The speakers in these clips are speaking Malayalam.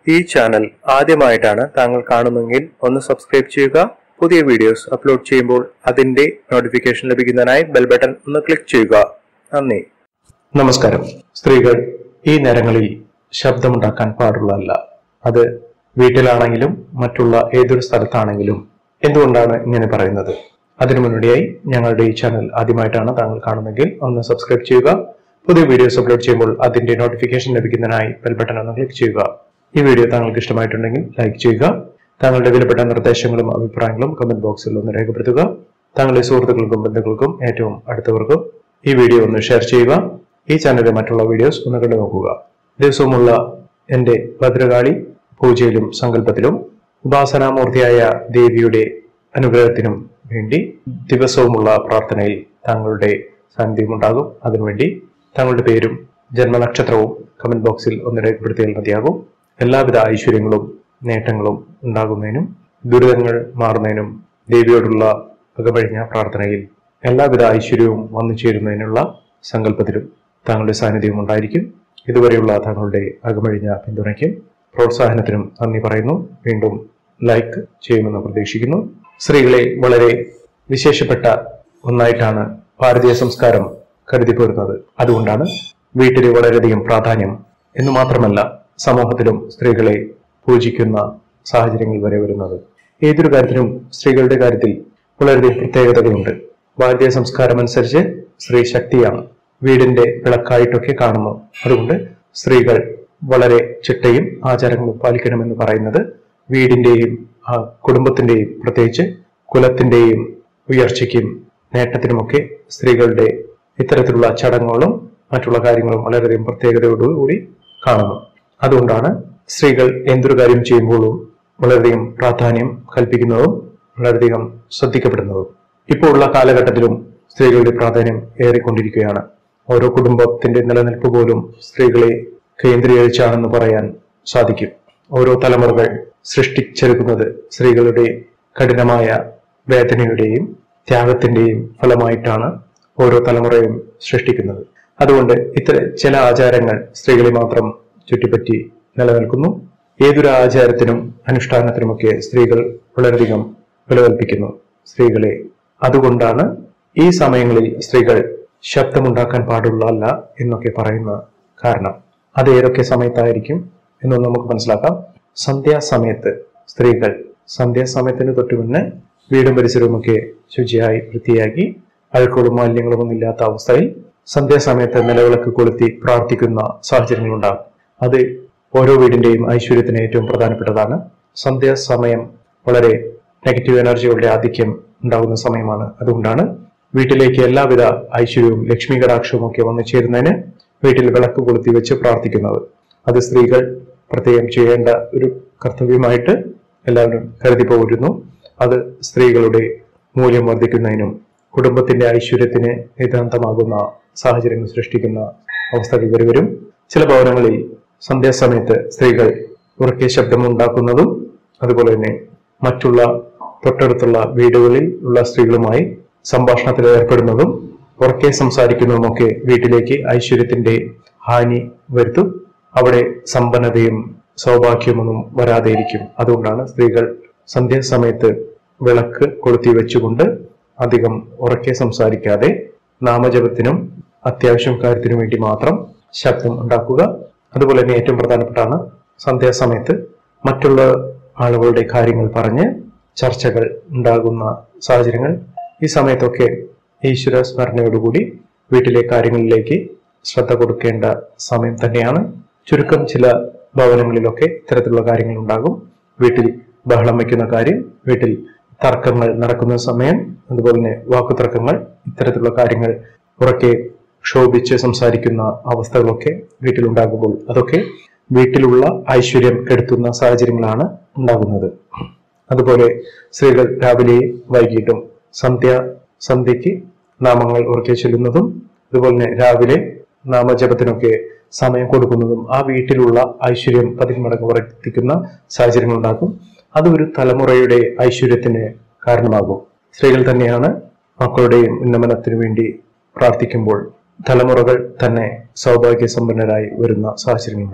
ഈ ചാനൽ ആദ്യമായിട്ടാണ് താങ്കൾ കാണുന്നതെങ്കിൽ ഒന്ന് സബ്സ്ക്രൈബ് ചെയ്യുക പുതിയ വീഡിയോസ് അപ്ലോഡ് ചെയ്യുമ്പോൾ അതിന്റെ നോട്ടിഫിക്കേഷൻ ലഭിക്കുന്നതിനായി ബെൽ ബട്ടൺ ഒന്ന് ക്ലിക്ക് ചെയ്യുക നന്ദി നമസ്കാരം സ്ത്രീകൾ ഈ നേരങ്ങളിൽ ശബ്ദമുണ്ടാക്കാൻ പാടുള്ളതല്ല അത് വീട്ടിലാണെങ്കിലും മറ്റുള്ള ഏതൊരു സ്ഥലത്താണെങ്കിലും എന്തുകൊണ്ടാണ് ഇങ്ങനെ പറയുന്നത് അതിനു മുന്നോടിയായി ഞങ്ങളുടെ ഈ ചാനൽ ആദ്യമായിട്ടാണ് താങ്കൾ കാണുന്നതെങ്കിൽ ഒന്ന് സബ്സ്ക്രൈബ് ചെയ്യുക പുതിയ വീഡിയോസ് അപ്ലോഡ് ചെയ്യുമ്പോൾ അതിന്റെ നോട്ടിഫിക്കേഷൻ ലഭിക്കുന്നതിനായി ബെൽ ബട്ടൺ ഒന്ന് ക്ലിക്ക് ചെയ്യുക ഈ വീഡിയോ താങ്കൾക്ക് ഇഷ്ടമായിട്ടുണ്ടെങ്കിൽ ലൈക്ക് ചെയ്യുക താങ്കളുടെ വിലപ്പെട്ട നിർദ്ദേശങ്ങളും അഭിപ്രായങ്ങളും കമന്റ് ബോക്സിൽ ഒന്ന് രേഖപ്പെടുത്തുക താങ്കളുടെ സുഹൃത്തുക്കൾക്കും ബന്ധുക്കൾക്കും ഏറ്റവും അടുത്തവർക്കും ഈ വീഡിയോ ഒന്ന് ഷെയർ ചെയ്യുക ഈ ചാനലിലെ മറ്റുള്ള വീഡിയോസ് ഒന്ന് കണ്ടു നോക്കുക ദിവസവുമുള്ള എന്റെ ഭദ്രകാളി പൂജയിലും സങ്കല്പത്തിലും ഉപാസനാമൂർത്തിയായ ദേവിയുടെ അനുഗ്രഹത്തിനും വേണ്ടി ദിവസവുമുള്ള പ്രാർത്ഥനയിൽ താങ്കളുടെ സാന്നിധ്യം ഉണ്ടാകും അതിനുവേണ്ടി താങ്കളുടെ പേരും ജന്മനക്ഷത്രവും കമന്റ് ബോക്സിൽ ഒന്ന് രേഖപ്പെടുത്തിയാൽ മതിയാകും എല്ലാവിധ ഐശ്വര്യങ്ങളും നേട്ടങ്ങളും ഉണ്ടാകുന്നതിനും ദുരിതങ്ങൾ മാറുന്നതിനും ദേവിയോടുള്ള അകമഴിഞ്ഞ പ്രാർത്ഥനയിൽ എല്ലാവിധ ഐശ്വര്യവും വന്നു ചേരുന്നതിനുള്ള സങ്കല്പത്തിലും താങ്കളുടെ സാന്നിധ്യം ഉണ്ടായിരിക്കും ഇതുവരെയുള്ള താങ്കളുടെ അകമഴിഞ്ഞ പിന്തുണയ്ക്കും പ്രോത്സാഹനത്തിനും നന്ദി പറയുന്നു വീണ്ടും ലൈക്ക് ചെയ്യുമെന്ന് പ്രതീക്ഷിക്കുന്നു സ്ത്രീകളെ വളരെ വിശേഷപ്പെട്ട ഒന്നായിട്ടാണ് ഭാരതീയ സംസ്കാരം കരുതി പോരുന്നത് അതുകൊണ്ടാണ് വീട്ടിൽ വളരെയധികം പ്രാധാന്യം എന്ന് മാത്രമല്ല സമൂഹത്തിലും സ്ത്രീകളെ പൂജിക്കുന്ന സാഹചര്യങ്ങൾ വരെ വരുന്നത് ഏതൊരു കാര്യത്തിനും സ്ത്രീകളുടെ കാര്യത്തിൽ വളരെയധികം പ്രത്യേകതകളുണ്ട് ഭാരതീയ സംസ്കാരം അനുസരിച്ച് സ്ത്രീ ശക്തിയാണ് വീടിന്റെ വിളക്കായിട്ടൊക്കെ കാണുന്നു അതുകൊണ്ട് സ്ത്രീകൾ വളരെ ചിട്ടയും ആചാരങ്ങളും പാലിക്കണമെന്ന് പറയുന്നത് വീടിന്റെയും ആ കുടുംബത്തിന്റെയും പ്രത്യേകിച്ച് കുലത്തിന്റെയും ഉയർച്ചയ്ക്കും നേട്ടത്തിനുമൊക്കെ സ്ത്രീകളുടെ ഇത്തരത്തിലുള്ള ചടങ്ങുകളും മറ്റുള്ള കാര്യങ്ങളും വളരെയധികം പ്രത്യേകതയോടുകൂടി കാണുന്നു അതുകൊണ്ടാണ് സ്ത്രീകൾ എന്തൊരു കാര്യം ചെയ്യുമ്പോഴും വളരെയധികം പ്രാധാന്യം കൽപ്പിക്കുന്നതും വളരെയധികം ശ്രദ്ധിക്കപ്പെടുന്നതും ഇപ്പോൾ ഉള്ള കാലഘട്ടത്തിലും സ്ത്രീകളുടെ പ്രാധാന്യം ഏറിക്കൊണ്ടിരിക്കുകയാണ് ഓരോ കുടുംബത്തിന്റെ നിലനിൽപ്പ് പോലും സ്ത്രീകളെ കേന്ദ്രീകരിച്ചാണെന്ന് പറയാൻ സാധിക്കും ഓരോ തലമുറകൾ സൃഷ്ടിച്ചെടുക്കുന്നത് സ്ത്രീകളുടെ കഠിനമായ വേദനയുടെയും ത്യാഗത്തിന്റെയും ഫലമായിട്ടാണ് ഓരോ തലമുറയും സൃഷ്ടിക്കുന്നത് അതുകൊണ്ട് ഇത്ര ചില ആചാരങ്ങൾ സ്ത്രീകളെ മാത്രം ചുറ്റിപ്പറ്റി നിലനിൽക്കുന്നു ഏതൊരു ആചാരത്തിനും അനുഷ്ഠാനത്തിനുമൊക്കെ സ്ത്രീകൾ വളരെയധികം വില കൽപ്പിക്കുന്നു സ്ത്രീകളെ അതുകൊണ്ടാണ് ഈ സമയങ്ങളിൽ സ്ത്രീകൾ ശബ്ദമുണ്ടാക്കാൻ പാടുള്ളതല്ല എന്നൊക്കെ പറയുന്ന കാരണം അത് ഏതൊക്കെ സമയത്തായിരിക്കും എന്നൊന്ന് നമുക്ക് മനസ്സിലാക്കാം സന്ധ്യാസമയത്ത് സ്ത്രീകൾ സന്ധ്യാസമയത്തിന് തൊട്ട് മുന്നേ വീടും പരിസരവുമൊക്കെ ശുചിയായി വൃത്തിയാക്കി അഴുക്കുകളും മാലിന്യങ്ങളും ഒന്നും ഇല്ലാത്ത അവസ്ഥയിൽ സന്ധ്യാസമയത്ത് നിലവിളക്ക് കൊളുത്തി പ്രാർത്ഥിക്കുന്ന സാഹചര്യങ്ങളുണ്ടാകും അത് ഓരോ വീടിന്റെയും ഐശ്വര്യത്തിന് ഏറ്റവും പ്രധാനപ്പെട്ടതാണ് സന്ധ്യാസമയം വളരെ നെഗറ്റീവ് എനർജികളുടെ ആധിക്യം ഉണ്ടാകുന്ന സമയമാണ് അതുകൊണ്ടാണ് വീട്ടിലേക്ക് എല്ലാവിധ ഐശ്വര്യവും ലക്ഷ്മി കടാക്ഷവും ഒക്കെ വന്നു ചേരുന്നതിന് വീട്ടിൽ വിളക്ക് കൊളുത്തി വെച്ച് പ്രാർത്ഥിക്കുന്നത് അത് സ്ത്രീകൾ പ്രത്യേകം ചെയ്യേണ്ട ഒരു കർത്തവ്യമായിട്ട് എല്ലാവരും കരുതി പോരുന്നു അത് സ്ത്രീകളുടെ മൂല്യം വർദ്ധിക്കുന്നതിനും കുടുംബത്തിന്റെ ഐശ്വര്യത്തിന് നിതാന്തമാകുന്ന സാഹചര്യങ്ങൾ സൃഷ്ടിക്കുന്ന അവസ്ഥകൾ വരെ വരും ചില ഭവനങ്ങളിൽ സന്ധ്യാസമയത്ത് സ്ത്രീകൾ ഉറക്കെ ശബ്ദമുണ്ടാക്കുന്നതും അതുപോലെ തന്നെ മറ്റുള്ള തൊട്ടടുത്തുള്ള വീടുകളിൽ ഉള്ള സ്ത്രീകളുമായി സംഭാഷണത്തിൽ ഏർപ്പെടുന്നതും ഉറക്കെ സംസാരിക്കുന്നതുമൊക്കെ വീട്ടിലേക്ക് ഐശ്വര്യത്തിന്റെ ഹാനി വരുത്തും അവിടെ സമ്പന്നതയും സൗഭാഗ്യമൊന്നും വരാതെയിരിക്കും അതുകൊണ്ടാണ് സ്ത്രീകൾ സന്ധ്യാസമയത്ത് വിളക്ക് കൊളുത്തി വെച്ചുകൊണ്ട് അധികം ഉറക്കെ സംസാരിക്കാതെ നാമജപത്തിനും അത്യാവശ്യം കാര്യത്തിനും വേണ്ടി മാത്രം ശബ്ദം ഉണ്ടാക്കുക അതുപോലെ തന്നെ ഏറ്റവും പ്രധാനപ്പെട്ടാണ് സന്ധ്യാസമയത്ത് മറ്റുള്ള ആളുകളുടെ കാര്യങ്ങൾ പറഞ്ഞ് ചർച്ചകൾ ഉണ്ടാകുന്ന സാഹചര്യങ്ങൾ ഈ സമയത്തൊക്കെ ഈശ്വര സ്മരണയോടുകൂടി വീട്ടിലെ കാര്യങ്ങളിലേക്ക് ശ്രദ്ധ കൊടുക്കേണ്ട സമയം തന്നെയാണ് ചുരുക്കം ചില ഭവനങ്ങളിലൊക്കെ ഇത്തരത്തിലുള്ള കാര്യങ്ങൾ ഉണ്ടാകും വീട്ടിൽ ബഹളം വയ്ക്കുന്ന കാര്യം വീട്ടിൽ തർക്കങ്ങൾ നടക്കുന്ന സമയം അതുപോലെ തന്നെ വാക്കുതർക്കങ്ങൾ ഇത്തരത്തിലുള്ള കാര്യങ്ങൾ ഉറക്കെ ക്ഷോഭിച്ച് സംസാരിക്കുന്ന അവസ്ഥകളൊക്കെ വീട്ടിലുണ്ടാകുമ്പോൾ അതൊക്കെ വീട്ടിലുള്ള ഐശ്വര്യം കെടുത്തുന്ന സാഹചര്യങ്ങളാണ് ഉണ്ടാകുന്നത് അതുപോലെ സ്ത്രീകൾ രാവിലെയും വൈകിട്ടും സന്ധ്യ സന്ധ്യയ്ക്ക് നാമങ്ങൾ ഉറക്കെ ചൊല്ലുന്നതും അതുപോലെ തന്നെ രാവിലെ നാമജപത്തിനൊക്കെ സമയം കൊടുക്കുന്നതും ആ വീട്ടിലുള്ള ഐശ്വര്യം പതിന്മടങ്ങ് വർദ്ധിക്കുന്ന സാഹചര്യങ്ങൾ ഉണ്ടാക്കും അത് ഒരു തലമുറയുടെ ഐശ്വര്യത്തിന് കാരണമാകും സ്ത്രീകൾ തന്നെയാണ് മക്കളുടെയും ഉന്നമനത്തിനു വേണ്ടി പ്രാർത്ഥിക്കുമ്പോൾ തലമുറകൾ തന്നെ സൗഭാഗ്യ സമ്പന്നരായി വരുന്ന സാഹചര്യങ്ങൾ ഉണ്ടാകും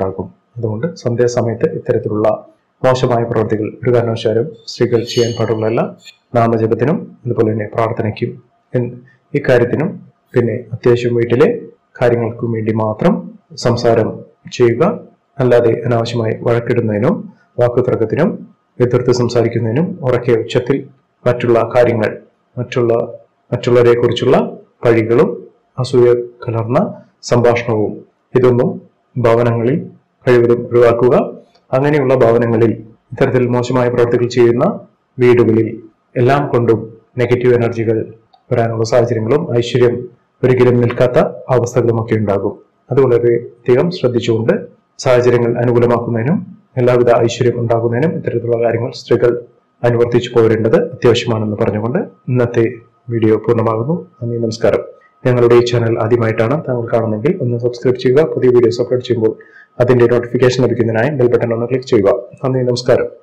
അതുകൊണ്ട് സന്ധ്യാസമയത്ത് ഇത്തരത്തിലുള്ള മോശമായ പ്രവൃത്തികൾ ഒരു കാരണവശാലും സ്ത്രീകൾ ചെയ്യാൻ പാടുള്ളതല്ല നാമജപത്തിനും അതുപോലെ തന്നെ പ്രാർത്ഥനയ്ക്കും എന്ന് ഇക്കാര്യത്തിനും പിന്നെ അത്യാവശ്യം വീട്ടിലെ കാര്യങ്ങൾക്കും വേണ്ടി മാത്രം സംസാരം ചെയ്യുക അല്ലാതെ അനാവശ്യമായി വഴക്കിടുന്നതിനും വാക്കുതർക്കത്തിനും എതിർത്ത് സംസാരിക്കുന്നതിനും ഉറക്കെ ഉച്ചത്തിൽ മറ്റുള്ള കാര്യങ്ങൾ മറ്റുള്ള മറ്റുള്ളവരെ കുറിച്ചുള്ള പഴികളും അസൂയ കലർന്ന സംഭാഷണവും ഇതൊന്നും ഭവനങ്ങളിൽ കഴിവതും ഒഴിവാക്കുക അങ്ങനെയുള്ള ഭവനങ്ങളിൽ ഇത്തരത്തിൽ മോശമായ പ്രവർത്തികൾ ചെയ്യുന്ന വീടുകളിൽ എല്ലാം കൊണ്ടും നെഗറ്റീവ് എനർജികൾ വരാനുള്ള സാഹചര്യങ്ങളും ഐശ്വര്യം ഒരിക്കലും നിൽക്കാത്ത അവസ്ഥകളുമൊക്കെ ഉണ്ടാകും അത് വളരെ അധികം ശ്രദ്ധിച്ചുകൊണ്ട് സാഹചര്യങ്ങൾ അനുകൂലമാക്കുന്നതിനും എല്ലാവിധ ഐശ്വര്യം ഉണ്ടാകുന്നതിനും ഇത്തരത്തിലുള്ള കാര്യങ്ങൾ സ്ത്രീകൾ അനുവർത്തിച്ചു പോരേണ്ടത് അത്യാവശ്യമാണെന്ന് പറഞ്ഞുകൊണ്ട് ഇന്നത്തെ വീഡിയോ പൂർണ്ണമാകുന്നു നന്ദി നമസ്കാരം ഞങ്ങളുടെ ഈ ചാനൽ ആദ്യമായിട്ടാണ് താങ്കൾ കാണുന്നെങ്കിൽ ഒന്ന് സബ്സ്ക്രൈബ് ചെയ്യുക പുതിയ വീഡിയോസ് അപ്ലോഡ് ചെയ്യുമ്പോൾ അതിന്റെ നോട്ടിഫിക്കേഷൻ ലഭിക്കുന്നതിനായി ബെൽ ബട്ടൺ ഒന്ന് ക്ലിക്ക് ചെയ്യുക നന്ദി നമസ്കാരം